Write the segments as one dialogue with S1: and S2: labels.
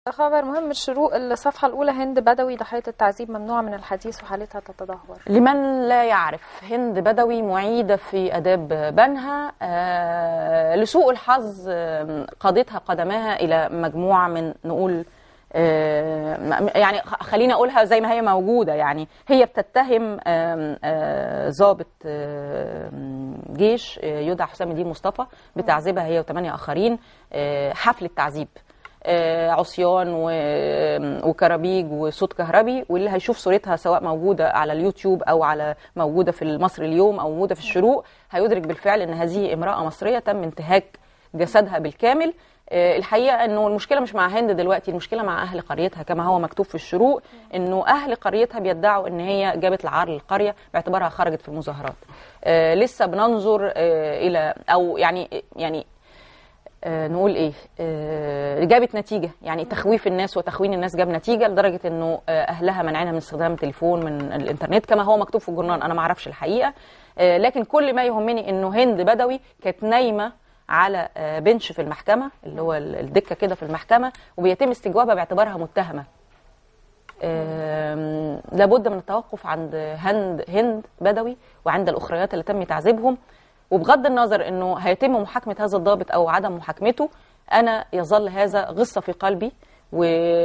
S1: خبر مهم الشروق الصفحة الأولى هند بدوي ضحية التعذيب ممنوعة من الحديث وحالتها تتدهور
S2: لمن لا يعرف هند بدوي معيدة في آداب بنها آه لسوء الحظ آه، قادتها قدماها إلى مجموعة من نقول آه، يعني خ- خليني أقولها زي ما هي موجودة يعني هي بتتهم آم، آه، ضابط آم، جيش آه، يدعى حسام الدين مصطفى بتعذيبها هي وثمانية آخرين آه، حفل التعذيب آه، عصيان و- وكرابيج وصوت كهربي واللي هيشوف صورتها سواء موجوده على اليوتيوب او على موجوده في المصري اليوم او موجوده في الشروق هيدرك بالفعل ان هذه امراه مصريه تم انتهاك جسدها بالكامل آه، الحقيقه انه المشكله مش مع هند دلوقتي المشكله مع اهل قريتها كما هو مكتوب في الشروق انه اهل قريتها بيدعوا ان هي جابت العار للقريه باعتبارها خرجت في المظاهرات آه، لسه بننظر آه، الى او يعني يعني آه، نقول ايه آه، جابت نتيجه يعني تخويف الناس وتخوين الناس جاب نتيجه لدرجه انه آه، اهلها منعنا من استخدام التليفون من الانترنت كما هو مكتوب في الجورنال انا ما اعرفش الحقيقه آه، لكن كل ما يهمني انه هند بدوي كانت نايمه على آه، بنش في المحكمه اللي هو ال- الدكه كده في المحكمه وبيتم استجوابها باعتبارها متهمه آم، لابد من التوقف عند هند هند بدوي وعند الاخريات اللي تم تعذيبهم وبغض النظر انه هيتم محاكمه هذا الضابط او عدم محاكمته انا يظل هذا غصه في قلبي و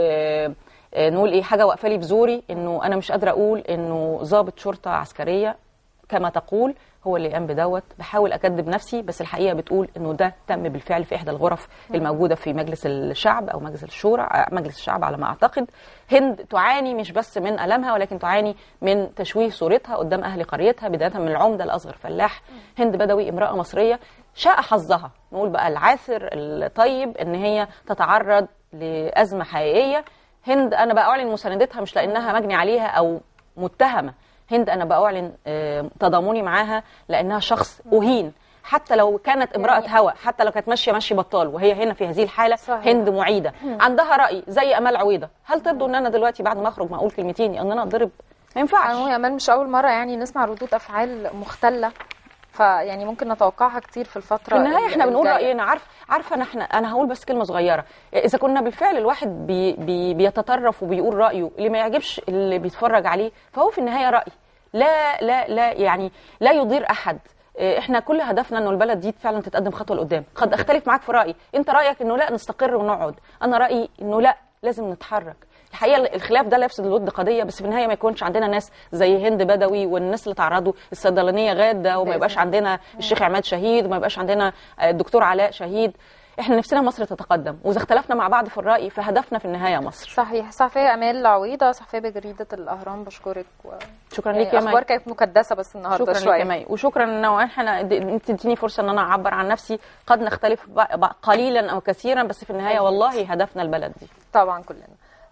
S2: آه، نقول ايه حاجه واقفه لي بزوري انه انا مش قادره اقول انه ضابط شرطه عسكريه كما تقول هو اللي قام بدوت بحاول اكذب نفسي بس الحقيقه بتقول انه ده تم بالفعل في احدى الغرف الموجوده في مجلس الشعب او مجلس الشورى آه، مجلس الشعب على ما اعتقد هند تعاني مش بس من المها ولكن تعاني من تشويه صورتها قدام اهل قريتها بدايه من العمده الاصغر فلاح هند بدوي امراه مصريه شاء حظها نقول بقى العاثر الطيب ان هي تتعرض لازمه حقيقيه هند انا باعلن مساندتها مش لانها مجني عليها او متهمه هند انا باعلن آه، تضامني معاها لانها شخص اهين حتى لو كانت امراه هوى حتى لو كانت ماشيه ماشي بطال وهي هنا في هذه الحاله
S1: صحيح.
S2: هند معيده عندها راي زي امال عويضه هل ترضوا ان انا دلوقتي بعد ما اخرج ما اقول كلمتين ان انا اتضرب ما ينفعش
S1: يعني يا امان مش اول مرة يعني نسمع ردود افعال مختلة فيعني ممكن نتوقعها كتير في الفترة
S2: في النهايه احنا بنقول
S1: الجاية.
S2: راينا عارف عارفه انا احنا انا هقول بس كلمه صغيره اذا كنا بالفعل الواحد بي بي بيتطرف وبيقول رايه اللي ما يعجبش اللي بيتفرج عليه فهو في النهايه راي لا لا لا يعني لا يضير احد إيه، احنا كل هدفنا انه البلد دي فعلا تتقدم خطوه لقدام قد اختلف معاك في رايي انت رايك انه لا نستقر ونقعد انا رايي انه لا لازم نتحرك الحقيقه الخلاف ده لا يفسد الود قضيه بس في النهايه ما يكونش عندنا ناس زي هند بدوي والناس اللي تعرضوا الصيدلانيه غاده وما
S1: بإذن
S2: يبقاش عندنا الشيخ عماد شهيد وما يبقاش عندنا آه، الدكتور علاء شهيد احنا نفسنا مصر تتقدم واذا اختلفنا مع بعض في الراي فهدفنا في النهايه مصر
S1: صحيح صحفية امال عويضة صحفية بجريدة الاهرام بشكرك و...
S2: شكرا
S1: يعني
S2: ليك يا
S1: اخبار
S2: مي
S1: كانت مكدسة بس النهاردة
S2: شكرا ليك
S1: شوية
S2: يا مي وشكرا انه احنا د- انت تديني فرصه ان انا اعبر عن نفسي قد نختلف ب- ب- قليلا او كثيرا بس في النهايه والله هدفنا البلد دي
S1: طبعا كلنا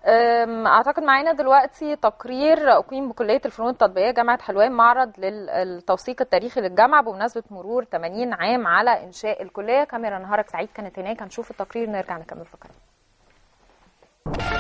S1: أم، اعتقد معانا دلوقتي تقرير اقيم بكليه الفنون التطبيقيه جامعه حلوان معرض للتوثيق التاريخي للجامعه بمناسبه مرور 80 عام على انشاء الكليه كاميرا نهارك سعيد كانت هناك هنشوف التقرير نرجع نكمل فقرات